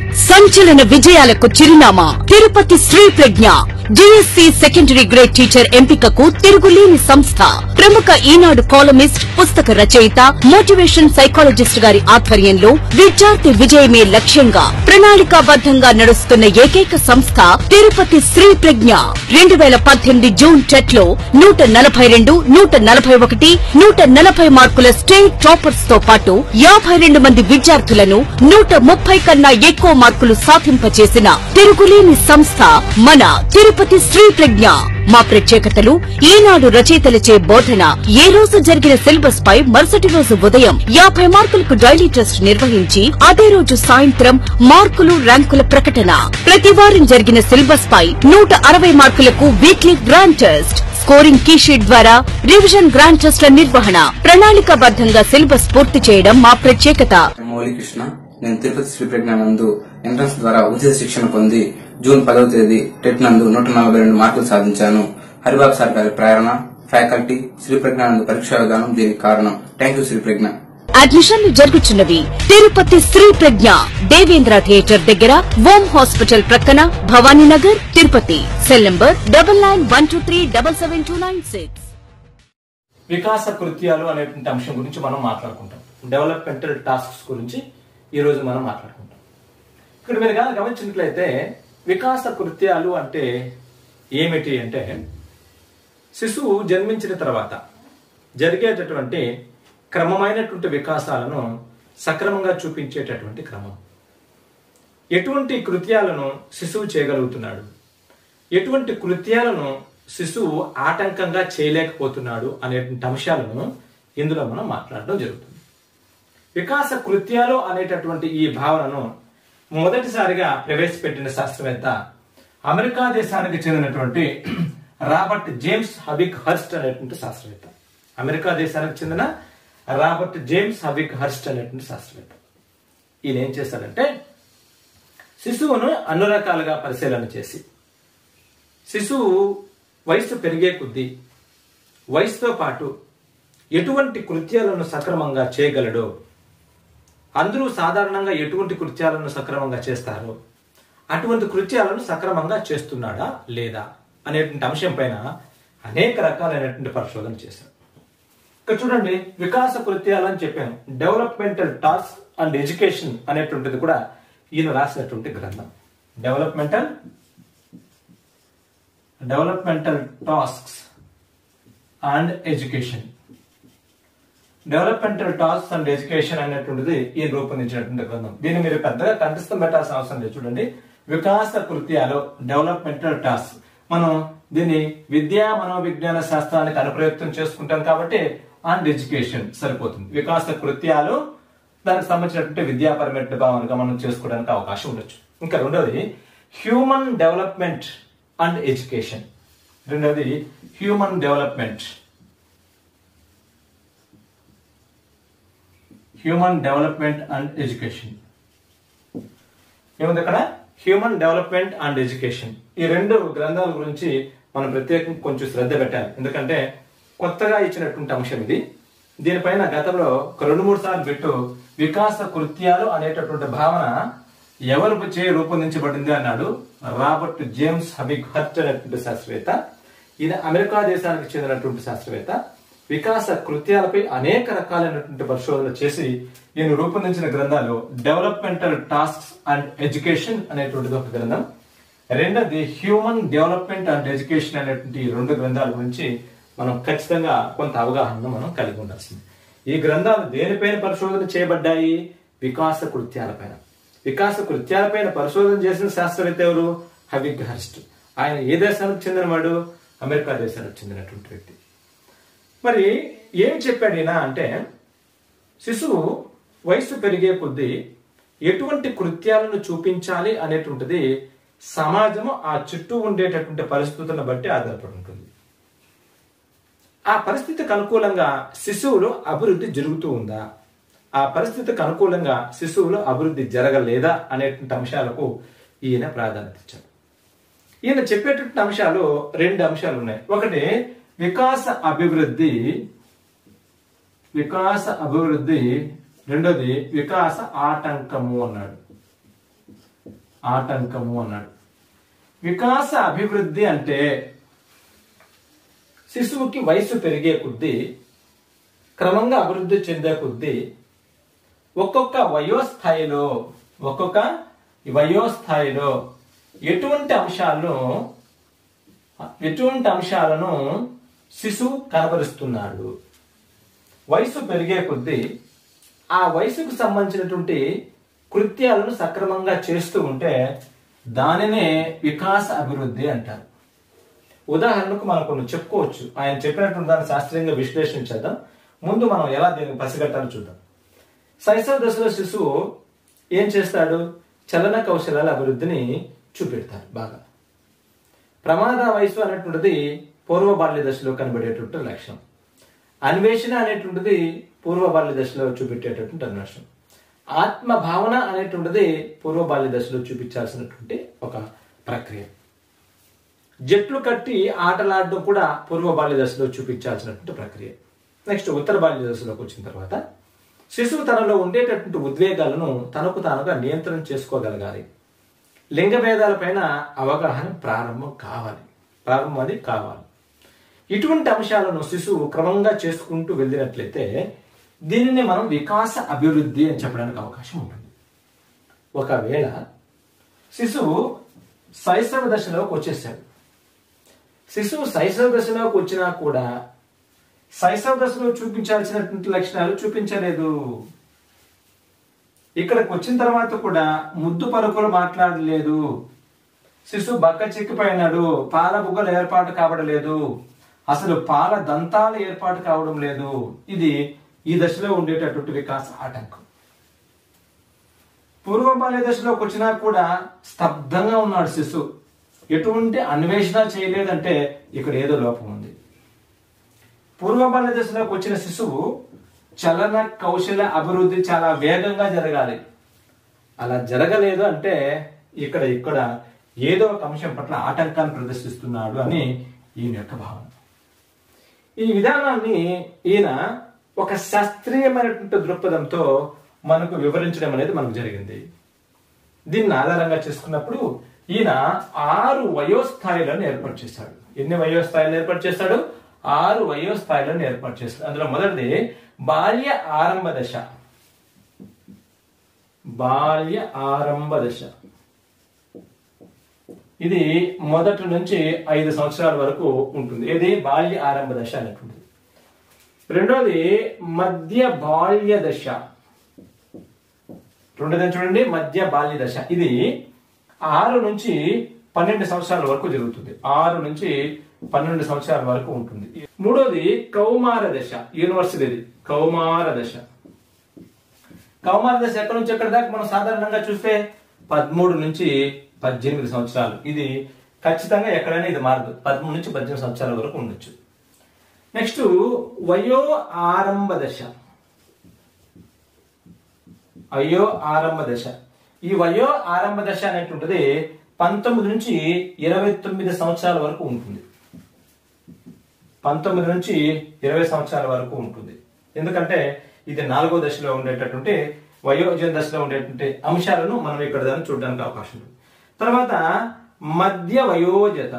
సంచలన విజయాలకు చిరునామా Tirupati Shri Pragna DSC secondary grade teacher ఎంపికకు తిరుగులేని సంస్థ ప్రముఖ ఈనాడు కాలమిస్ట్ పుస్తక రచయిత మోటివేషన్ సైకాలజిస్ట్ గారి ఆధ్వర్యంలో విద్యార్థి విజయమే లక్ష్యంగా ప్రణాళికాబద్దంగా నడుస్తున్న ఏకైక సంస్థ తిరుపతి శ్రీ ప్రజ్ఞ రెండు వేల పద్దెనిమిది జూన్ టెట్ లో నూట నలభై రెండు నూట నలభై ఒకటి నూట నలభై మార్కుల స్టేట్ టాపర్స్ తో పాటు యాభై రెండు మంది విద్యార్థులను నూట ముప్పై కన్నా ఎక్కువ మార్కులు సాధింపచేసిన తిరుగులేని సంస్థ మన తిరుపతి శ్రీ ప్రజ్ఞ మా ప్రత్యేకతలు ఈనాడు రచయితలచే బోధన ఏ రోజు జరిగిన సిలబస్ పై మరుసటి రోజు ఉదయం యాభై మార్కులకు డైలీ టెస్ట్ నిర్వహించి అదే రోజు సాయంత్రం మార్కులు ర్యాంకుల ప్రకటన ప్రతి వారం జరిగిన సిలబస్ పై నూట అరవై మార్కులకు weekly grand test scoring key sheet ద్వారా రివిజన్ గ్రాండ్ టెస్ట్ల నిర్వహణ ప్రణాళికాబద్దంగా సిలబస్ పూర్తి చేయడం మా ప్రత్యేకత మౌలి కృష్ణ నేను తిరుపతి శ్రీ ప్రజ్ఞ నందు ఎంట్రన్స్ ద్వారా ఉచిత శిక్షణ పొంది జూన్ పదవ తేదీ టెట్ నందు నూట నలభై రెండు మార్కులు సాధించాను హరిబాబు సార్ గారి ప్రేరణ ఫ్యాకల్టీ శ్రీ ప్రజ్ఞ నందు పరీక్షా విధానం దీనికి కారణం థ్యాంక్ యూ శ్రీ ప్రజ్ఞ అడ్మిషన్లు జరుగుతున్నవి తిరుపతి శ్రీ ప్రజ్ఞ దేవేంద్ర థియేటర్ దగ్గర ఓం హాస్పిటల్ ప్రక్కన Bhavaninagar Tirupati cell number double nine one two three double seven two nine six వికాస కృత్యాలు అనేటువంటి అంశం గురించి మనం మాట్లాడుకుంటాం డెవలప్మెంటల్ టాస్క్స్ గురించి ఈ రోజు మనం మాట్లాడుకుంటాం ఇక్కడ మీరు కానీ గమనించినట్లయితే వికాస కృత్యాలు అంటే ఏమిటి అంటే శిశువు జన్మించిన తర్వాత జరిగేటటువంటి క్రమమైనటువంటి వికాసాలను సక్రమంగా చూపించేటటువంటి క్రమం ఎటువంటి కృత్యాలను శిశువు చేయగలుగుతున్నాడు ఎటువంటి కృత్యాలను శిశువు ఆటంకంగా చేయలేకపోతున్నాడు అనేటువంటి అంశాలను ఇందులో మనం మాట్లాడడం జరుగుతుంది వికాస కృత్యాలు అనేటటువంటి ఈ భావనను మొదటిసారిగా ప్రవేశపెట్టిన శాస్త్రవేత్త అమెరికా దేశానికి చెందినటువంటి రాబర్ట్ జేమ్స్ హబిక్ హర్స్ట్ అనేటువంటి శాస్త్రవేత్త అమెరికా దేశానికి చెందిన రాబర్ట్ జేమ్స్ హబిక్ హర్స్ట్ అనేటువంటి శాస్త్రవేత్త ఈయన ఏం చేశాడంటే శిశువును అన్ని రకాలుగా పరిశీలన చేసి శిశువు వయసు పెరిగే కొద్దీ వయసుతో పాటు ఎటువంటి కృత్యాలను సక్రమంగా చేయగలడో అందరూ సాధారణంగా ఎటువంటి కృత్యాలను సక్రమంగా చేస్తారో అటువంటి కృత్యాలను సక్రమంగా చేస్తున్నాడా లేదా అనేటువంటి అంశం పైన అనేక రకాలైనటువంటి పరిశోధన చేశారు ఇక్కడ చూడండి వికాస కృత్యాలు అని చెప్పాను డెవలప్మెంటల్ టాస్క్ అండ్ ఎడ్యుకేషన్ అనేటువంటిది కూడా ఈయన రాసినటువంటి గ్రంథం developmental developmental tasks and education developmental tasks and education అనేటువంటిది ఈయన రూపొందించినటువంటి గ్రంథం దీన్ని మీరు పెద్దగా కంఠస్థం పెట్టాల్సిన అవసరం లేదు చూడండి వికాస కృత్యాలు డెవలప్మెంటల్ టాస్క్ మనం దీన్ని విద్యా మనోవిజ్ఞాన శాస్త్రానికి అనుప్రయుక్తం చేసుకుంటాం కాబట్టి అండ్ ఎడ్యుకేషన్ సరిపోతుంది వికాస కృత్యాలు దానికి సంబంధించినటువంటి విద్యాపరమైన భావనగా మనం చేసుకోవడానికి అవకాశం ఉండొచ్చు ఇంకా రెండోది హ్యూమన్ డెవలప్మెంట్ అండ్ ఎడ్యుకేషన్ రెండోది human development human development and education ఏముంది అక్కడ హ్యూమన్ డెవలప్మెంట్ అండ్ ఎడ్యుకేషన్ ఈ రెండు గ్రంథాల గురించి మనం ప్రత్యేకంగా కొంచెం శ్రద్ధ పెట్టాలి ఎందుకంటే కొత్తగా ఇచ్చినటువంటి అంశం ఇది దీనిపైన గతంలో ఒక రెండు మూడు సార్లు పెట్టు వికాస కృత్యాలు అనేటటువంటి భావన ఎవరు చే రూపొందించబడింది అన్నాడు రాబర్ట్ జేమ్స్ హబిక్ హర్ట్ అనేటువంటి శాస్త్రవేత్త ఈయన అమెరికా దేశానికి చెందినటువంటి శాస్త్రవేత్త వికాస కృత్యాలపై అనేక రకాలైనటువంటి పరిశోధనలు చేసి ఈయన రూపొందించిన గ్రంథాలు డెవలప్మెంటల్ టాస్క్స్ అండ్ ఎడ్యుకేషన్ అనేటువంటిది ఒక గ్రంథం రెండోది హ్యూమన్ డెవలప్మెంట్ అండ్ ఎడ్యుకేషన్ అనేటువంటి ఈ రెండు గ్రంథాల గురించి మనం ఖచ్చితంగా కొంత అవగాహనను మనం కలిగి ఉండాల్సింది ఈ గ్రంథాలు దేనిపైన పరిశోధన చేయబడ్డాయి వికాస కృత్యాలపైన వికాస కృత్యాలపైన పరిశోధన చేసిన శాస్త్రవేత్త ఎవరు హబిగ్ హర్స్ట్ ఆయన ఏ దేశానికి చెందినవాడు అమెరికా దేశానికి చెందినటువంటి వ్యక్తి మరి ఏం చెప్పాడు ఈయన అంటే శిశువు వయసు పెరిగే కొద్దీ ఎటువంటి కృత్యాలను చూపించాలి అనేటువంటిది సమాజము ఆ చుట్టూ ఉండేటటువంటి పరిస్థితులను బట్టి ఆధారపడి ఉంటుంది ఆ పరిస్థితికి అనుకూలంగా శిశువులో అభివృద్ధి జరుగుతూ ఉందా ఆ పరిస్థితికి అనుకూలంగా శిశువులో అభివృద్ధి జరగలేదా అనేటువంటి అంశాలకు ఈయన ప్రాధాన్యత ఇచ్చాడు ఈయన చెప్పేటటువంటి అంశాలు రెండు అంశాలు ఉన్నాయి ఒకటి వికాస అభివృద్ధి వికాస అభివృద్ధి రెండోది వికాస ఆటంకము అన్నాడు ఆటంకము అన్నాడు వికాస అభివృద్ధి అంటే శిశువుకి వయసు పెరిగే కొద్దీ క్రమంగా అభివృద్ధి చెందే కొద్దీ ఒక్కొక్క వయోస్థాయిలో ఒక్కొక్క వయోస్థాయిలో ఎటువంటి అంశాలను ఎటువంటి అంశాలను శిశువు కనబరుస్తున్నాడు వయసు పెరిగే కొద్దీ ఆ వయసుకు సంబంధించినటువంటి కృత్యాలను సక్రమంగా చేస్తూ ఉంటే దానినే వికాస అభివృద్ధి అంటారు ఉదాహరణకు మనం కొన్ని చెప్పుకోవచ్చు ఆయన చెప్పినటువంటి దాన్ని శాస్త్రీయంగా విశ్లేషించేద్దాం ముందు మనం ఎలా దీన్ని పసిగట్టాలో చూద్దాం శైశవ దశలో శిశువు ఏం చేస్తాడు చలన కౌశలాల అభివృద్ధిని చూపెడతారు బాగా ప్రమాద వయసు అనేటువంటిది పూర్వ బాల్య దశలో కనబడేటువంటి లక్షణం అన్వేషణ అనేటువంటిది పూర్వ బాల్య దశలో చూపెట్టేటటువంటి అన్వేషణం ఆత్మ భావన అనేటువంటిది పూర్వ బాల్య దశలో చూపించాల్సినటువంటి ఒక ప్రక్రియ జట్లు కట్టి ఆటలాడడం కూడా పూర్వ బాల్య దశలో చూపించాల్సినటువంటి ప్రక్రియ నెక్స్ట్ ఉత్తర బాల్య దశలోకి వచ్చిన తర్వాత శిశువు తనలో ఉండేటటువంటి ఉద్వేగాలను తనకు తానుగా నియంత్రణ చేసుకోగలగాలి లింగ భేదాలపైన అవగాహన ప్రారంభం కావాలి ప్రారంభం అది కావాలి ఇటువంటి అంశాలను శిశువు క్రమంగా చేసుకుంటూ వెళ్ళినట్లయితే దీనిని మనం వికాస అభివృద్ధి అని చెప్పడానికి అవకాశం ఉంటుంది ఒకవేళ శిశువు శైశవ దశలోకి వచ్చేసాడు శిశువు శైశవ దశలోకి వచ్చినా కూడా శైశవ దశలో చూపించాల్సినటువంటి లక్షణాలు చూపించలేదు ఇక్కడికి వచ్చిన తర్వాత కూడా ముద్దు పలుకులు మాట్లాడలేదు శిశువు బక్క చిక్కిపోయినాడు పాల బుగ్గలు ఏర్పాటు కావడలేదు అసలు పాల దంతాలు ఏర్పాటు కావడం లేదు ఇది ఈ దశలో ఉండేటటువంటి వికాస ఆటంకం పూర్వ బాల్య దశలోకి వచ్చినా కూడా స్తబ్దంగా ఉన్నాడు శిశువు ఎటువంటి అన్వేషణ చేయలేదంటే ఇక్కడ ఏదో లోపం ఉంది పూర్వ బాల్య దశలోకి వచ్చిన శిశువు చలన కౌశల అభివృద్ధి చాలా వేగంగా జరగాలి అలా జరగలేదు అంటే ఇక్కడ ఇక్కడ ఏదో ఒక అంశం పట్ల ఆటంకాన్ని ప్రదర్శిస్తున్నాడు అని ఈయన యొక్క భావన ఈ విధానాన్ని ఈయన ఒక శాస్త్రీయమైనటువంటి దృక్పథంతో మనకు వివరించడం అనేది మనకు జరిగింది దీన్ని ఆధారంగా చేసుకున్నప్పుడు ఈయన ఆరు వయోస్థాయిలను ఏర్పాటు చేశాడు ఎన్ని వయోస్థాయిలను ఏర్పాటు చేశాడు ఆరు వయోస్థాయిలను ఏర్పాటు చేశాడు అందులో మొదటిది బాల్య ఆరంభ దశ బాల్య ఆరంభ దశ ఇది మొదటి నుంచి ఐదు సంవత్సరాల వరకు ఉంటుంది ఇది బాల్య ఆరంభ దశ అనేటువంటిది రెండోది మధ్య బాల్య దశ రెండోది చూడండి మధ్య బాల్య దశ ఇది ఆరు నుంచి పన్నెండు సంవత్సరాల వరకు జరుగుతుంది ఆరు నుంచి పన్నెండు సంవత్సరాల వరకు ఉంటుంది మూడోది కౌమార దశ యూనివర్సిటీ కౌమార దశ కౌమార దశ ఎక్కడి నుంచి ఎక్కడి దాకా మనం సాధారణంగా చూస్తే పదమూడు నుంచి పద్దెనిమిది సంవత్సరాలు ఇది ఖచ్చితంగా ఎక్కడైనా ఇది మారదు పదమూడు నుంచి పద్దెనిమిది సంవత్సరాల వరకు ఉండొచ్చు నెక్స్ట్ వయో ఆరంభ దశ అయ్యో ఆరంభ దశ ఈ వయో ఆరంభ దశ అనేటువంటిది పంతొమ్మిది నుంచి ఇరవై తొమ్మిది సంవత్సరాల వరకు ఉంటుంది పంతొమ్మిది నుంచి ఇరవై సంవత్సరాల వరకు ఉంటుంది ఎందుకంటే ఇది నాలుగో దశలో ఉండేటటువంటి వయోజన దశలో ఉండేటువంటి అంశాలను మనం ఇక్కడ దాన్ని చూడడానికి అవకాశం ఉంది తర్వాత మధ్య వయోజత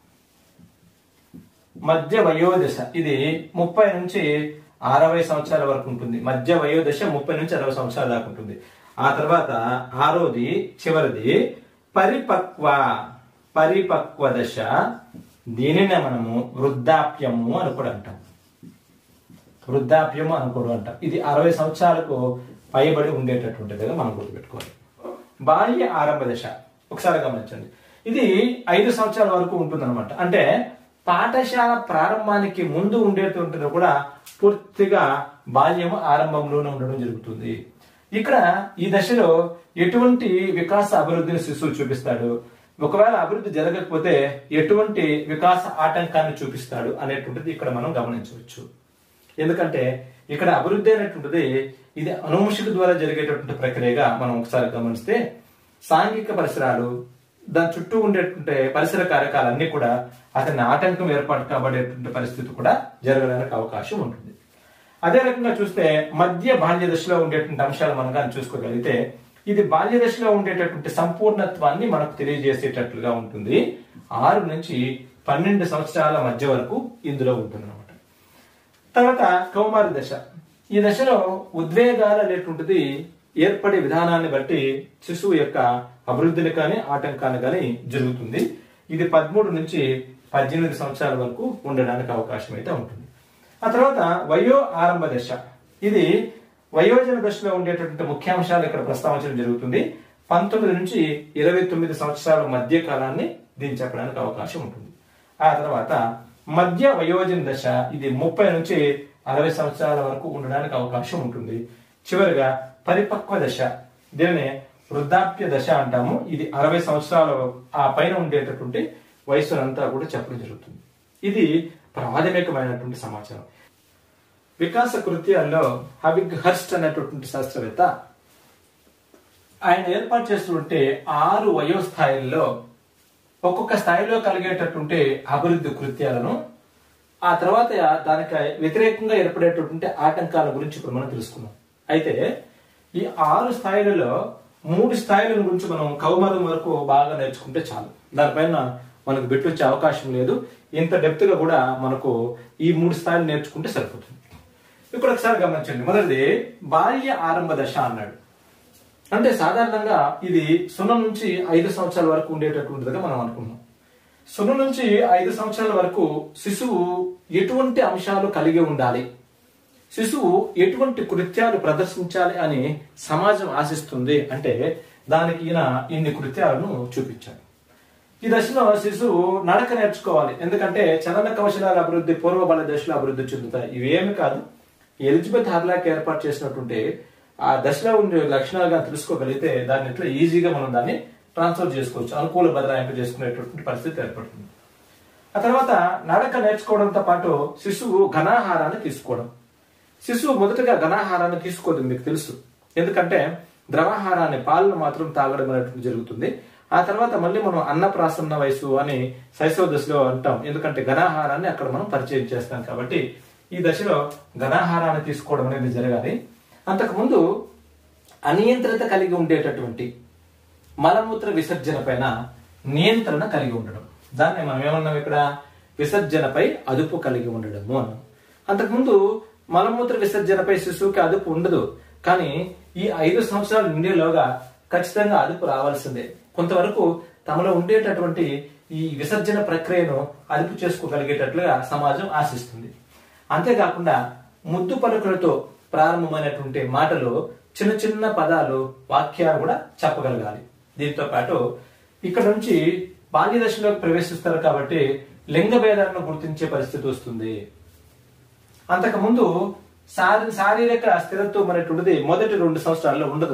మధ్య వయోదశ ఇది ముప్పై నుంచి అరవై సంవత్సరాల వరకు ఉంటుంది మధ్య వయోదశ ముప్పై నుంచి అరవై సంవత్సరాల దాకా ఉంటుంది ఆ తర్వాత ఆరోది చివరిది పరిపక్వ పరిపక్వ దశ దీనినే మనము వృద్ధాప్యము అని కూడా అంటాం వృద్ధాప్యము అని కూడా అంటాం ఇది అరవై సంవత్సరాలకు పైబడి ఉండేటటువంటిదిగా మనం గుర్తుపెట్టుకోవాలి బాల్య ఆరంభ దశ ఒకసారి గమనించండి ఇది ఐదు సంవత్సరాల వరకు ఉంటుందన్నమాట అంటే పాఠశాల ప్రారంభానికి ముందు ఉండేటువంటిది కూడా పూర్తిగా బాల్యము ఆరంభంలోనే ఉండడం జరుగుతుంది ఇక్కడ ఈ దశలో ఎటువంటి వికాస అభివృద్ధిని శిశువు చూపిస్తాడు ఒకవేళ అభివృద్ధి జరగకపోతే ఎటువంటి వికాస ఆటంకాన్ని చూపిస్తాడు అనేటువంటిది ఇక్కడ మనం గమనించవచ్చు ఎందుకంటే ఇక్కడ అభివృద్ధి అనేటువంటిది ఇది అనుముషిక ద్వారా జరిగేటటువంటి ప్రక్రియగా మనం ఒకసారి గమనిస్తే సాంఘిక పరిసరాలు దాని చుట్టూ ఉండేటువంటి పరిసర కార్యకాలన్నీ కూడా అతని ఆటంకం ఏర్పాటు కాబడేటువంటి పరిస్థితి కూడా జరగడానికి అవకాశం ఉంటుంది అదే రకంగా చూస్తే మధ్య బాల్య దశలో ఉండేటువంటి అంశాలు మనం కానీ చూసుకోగలిగితే ఇది బాల్య దశలో ఉండేటటువంటి సంపూర్ణత్వాన్ని మనకు తెలియజేసేటట్లుగా ఉంటుంది ఆరు నుంచి పన్నెండు సంవత్సరాల మధ్య వరకు ఇందులో ఉంటుంది అనమాట తర్వాత కౌమారి దశ ఈ దశలో ఉద్వేగాలు అనేటువంటిది ఏర్పడే విధానాన్ని బట్టి శిశువు యొక్క అభివృద్ధిని కానీ ఆటంకాన్ని కానీ జరుగుతుంది ఇది పదమూడు నుంచి పద్దెనిమిది సంవత్సరాల వరకు ఉండడానికి అవకాశం అయితే ఉంటుంది ఆ తర్వాత వయో ఆరంభ దశ ఇది వయోజన దశలో ఉండేటటువంటి ముఖ్యాంశాలు ఇక్కడ ప్రస్తావించడం జరుగుతుంది పంతొమ్మిది నుంచి ఇరవై తొమ్మిది సంవత్సరాల మధ్య కాలాన్ని దీన్ని చెప్పడానికి అవకాశం ఉంటుంది ఆ తర్వాత మధ్య వయోజన దశ ఇది ముప్పై నుంచి అరవై సంవత్సరాల వరకు ఉండడానికి అవకాశం ఉంటుంది చివరిగా పరిపక్వ దశ దీనిని వృద్ధాప్య దశ అంటాము ఇది అరవై సంవత్సరాల ఆ పైన ఉండేటటువంటి వయసునంతా కూడా చెప్పడం జరుగుతుంది ఇది ప్రాథమికమైనటువంటి సమాచారం వికాస కృత్యాల్లో హవిగ్ హర్స్ట్ అనేటటువంటి శాస్త్రవేత్త ఆయన ఏర్పాటు చేస్తుంటే ఆరు వయోస్థాయిల్లో ఒక్కొక్క స్థాయిలో కలిగేటటువంటి అభివృద్ధి కృత్యాలను ఆ తర్వాత దానికి వ్యతిరేకంగా ఏర్పడేటటువంటి ఆటంకాల గురించి ఇప్పుడు మనం తెలుసుకున్నాం అయితే ఈ ఆరు స్థాయిలలో మూడు స్థాయిల గురించి మనం కౌమారం వరకు బాగా నేర్చుకుంటే చాలు దానిపైన మనకు బిట్ వచ్చే అవకాశం లేదు ఇంత డెప్త్ గా కూడా మనకు ఈ మూడు స్థాయిలు నేర్చుకుంటే సరిపోతుంది ఇప్పుడు ఒకసారి గమనించండి మొదటిది బాల్య ఆరంభ దశ అన్నాడు అంటే సాధారణంగా ఇది సున్నా నుంచి ఐదు సంవత్సరాల వరకు ఉండేటటువంటిదిగా మనం అనుకున్నాం సున్నా నుంచి ఐదు సంవత్సరాల వరకు శిశువు ఎటువంటి అంశాలు కలిగి ఉండాలి శిశువు ఎటువంటి కృత్యాలు ప్రదర్శించాలి అని సమాజం ఆశిస్తుంది అంటే దానికి ఈయన ఇన్ని కృత్యాలను చూపించాడు ఈ దశలో శిశువు నడక నేర్చుకోవాలి ఎందుకంటే చలన కౌశలాల అభివృద్ధి పూర్వ బల దశలో అభివృద్ధి చెందుతాయి ఇవేమి కాదు ఎలిజబెత్ హార్లాక్ ఏర్పాటు చేసినటువంటి ఆ దశలో ఉండే లక్షణాలుగా తెలుసుకోగలిగితే దాన్ని ఇట్లా ఈజీగా మనం దాన్ని ట్రాన్స్ఫర్ చేసుకోవచ్చు అనుకూల బదలాయింపు చేసుకునేటటువంటి పరిస్థితి ఏర్పడుతుంది ఆ తర్వాత నడక నేర్చుకోవడంతో పాటు శిశువు ఘనాహారాన్ని తీసుకోవడం శిశువు మొదటగా ఘనాహారాన్ని తీసుకోదు మీకు తెలుసు ఎందుకంటే ద్రవాహారాన్ని పాలను మాత్రం తాగడం అనేటువంటి జరుగుతుంది ఆ తర్వాత మళ్ళీ మనం అన్నప్రాసన్న వయసు అని శైశవ దశలో అంటాం ఎందుకంటే ఘనాహారాన్ని అక్కడ మనం పరిచయం చేస్తాం కాబట్టి ఈ దశలో ఘనాహారాన్ని తీసుకోవడం అనేది జరగాలి అంతకుముందు అనియంత్రిత కలిగి ఉండేటటువంటి మలమూత్ర విసర్జన పైన నియంత్రణ కలిగి ఉండడం దాన్ని మనం ఏమన్నాం ఇక్కడ విసర్జనపై అదుపు కలిగి ఉండడము అన్నాం అంతకుముందు మలమూత్ర విసర్జనపై శిశువుకి అదుపు ఉండదు కానీ ఈ ఐదు సంవత్సరాలు నిండేలోగా ఖచ్చితంగా అదుపు రావాల్సిందే కొంతవరకు తమలో ఉండేటటువంటి ఈ విసర్జన ప్రక్రియను అదుపు చేసుకోగలిగేటట్లుగా సమాజం ఆశిస్తుంది అంతేకాకుండా ముద్దు పలుకులతో ప్రారంభమైనటువంటి మాటలు చిన్న చిన్న పదాలు వాక్యాలు కూడా చెప్పగలగాలి దీంతో పాటు ఇక్కడ నుంచి బాల్య దశలోకి ప్రవేశిస్తారు కాబట్టి లింగ భేదాలను గుర్తించే పరిస్థితి వస్తుంది అంతకుముందు శారీ శారీరక స్థిరత్వం అనేటువంటిది మొదటి రెండు సంవత్సరాల్లో ఉండదు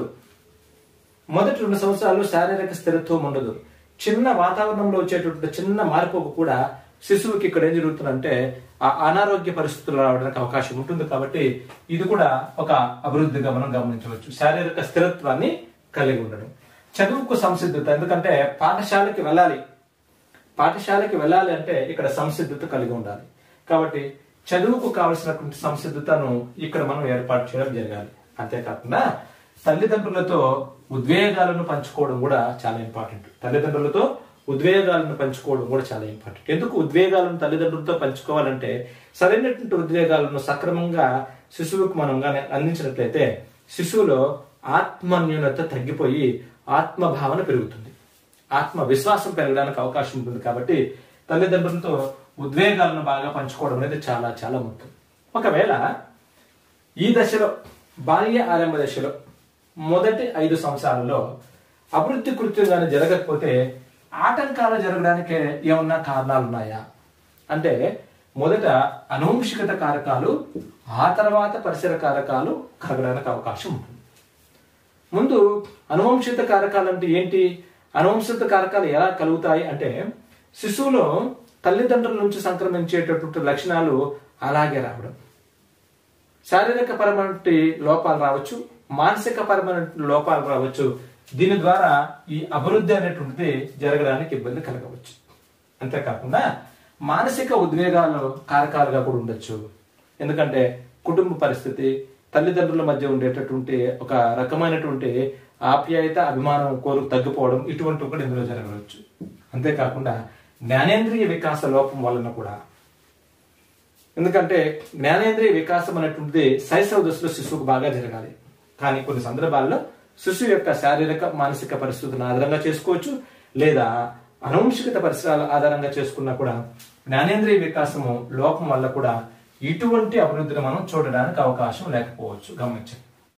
మొదటి రెండు సంవత్సరాలు శారీరక స్థిరత్వం ఉండదు చిన్న వాతావరణంలో వచ్చేటువంటి చిన్న మార్పుకు కూడా శిశువుకి ఇక్కడ ఏం జరుగుతుందంటే ఆ అనారోగ్య పరిస్థితులు రావడానికి అవకాశం ఉంటుంది కాబట్టి ఇది కూడా ఒక అభివృద్ధిగా మనం గమనించవచ్చు శారీరక స్థిరత్వాన్ని కలిగి ఉండడం చదువుకు సంసిద్ధత ఎందుకంటే పాఠశాలకి వెళ్ళాలి పాఠశాలకి వెళ్ళాలి అంటే ఇక్కడ సంసిద్ధత కలిగి ఉండాలి కాబట్టి చదువుకు కావలసినటువంటి సంసిద్ధతను ఇక్కడ మనం ఏర్పాటు చేయడం జరగాలి అంతేకాకుండా తల్లిదండ్రులతో ఉద్వేగాలను పంచుకోవడం కూడా చాలా ఇంపార్టెంట్ తల్లిదండ్రులతో ఉద్వేగాలను పంచుకోవడం కూడా చాలా ఇంపార్టెంట్ ఎందుకు ఉద్వేగాలను తల్లిదండ్రులతో పంచుకోవాలంటే సరైనటువంటి ఉద్వేగాలను సక్రమంగా శిశువుకు మనం గాని అందించినట్లయితే శిశువులో ఆత్మన్యూనత తగ్గిపోయి ఆత్మభావన పెరుగుతుంది ఆత్మ విశ్వాసం పెరగడానికి అవకాశం ఉంటుంది కాబట్టి తల్లిదండ్రులతో ఉద్వేగాలను బాగా పంచుకోవడం అనేది చాలా చాలా ముఖ్యం ఒకవేళ ఈ దశలో బాల్య ఆరంభ దశలో మొదటి ఐదు సంవత్సరాలలో అభివృద్ధి కృత్యంగానే జరగకపోతే ఆటంకాలు జరగడానికి ఏమన్నా కారణాలు ఉన్నాయా అంటే మొదట అనువంశికత కారకాలు ఆ తర్వాత పరిసర కారకాలు కలగడానికి అవకాశం ఉంటుంది ముందు అనువంశిత కారకాలు అంటే ఏంటి అనువంశిత కారకాలు ఎలా కలుగుతాయి అంటే శిశువులో తల్లిదండ్రుల నుంచి సంక్రమించేటటువంటి లక్షణాలు అలాగే రావడం శారీరక పరమైన లోపాలు రావచ్చు మానసిక పరమైన లోపాలు రావచ్చు దీని ద్వారా ఈ అభివృద్ధి అనేటువంటిది జరగడానికి ఇబ్బంది కలగవచ్చు అంతేకాకుండా మానసిక ఉద్వేగాలు కారకాలుగా కూడా ఉండొచ్చు ఎందుకంటే కుటుంబ పరిస్థితి తల్లిదండ్రుల మధ్య ఉండేటటువంటి ఒక రకమైనటువంటి ఆప్యాయత అభిమానం కోరు తగ్గిపోవడం ఇటువంటివి కూడా ఇందులో జరగవచ్చు అంతేకాకుండా జ్ఞానేంద్రియ వికాస లోపం వలన కూడా ఎందుకంటే జ్ఞానేంద్రియ వికాసం అనేటువంటిది శైశవ దశలో శిశువుకు బాగా జరగాలి కానీ కొన్ని సందర్భాల్లో శిశువు యొక్క శారీరక మానసిక పరిస్థితులను ఆధారంగా చేసుకోవచ్చు లేదా అనువంశికత పరిసరాల ఆధారంగా చేసుకున్నా కూడా జ్ఞానేంద్రియ వికాసము లోపం వల్ల కూడా ఇటువంటి అభివృద్ధిని మనం చూడడానికి అవకాశం లేకపోవచ్చు గమనించండి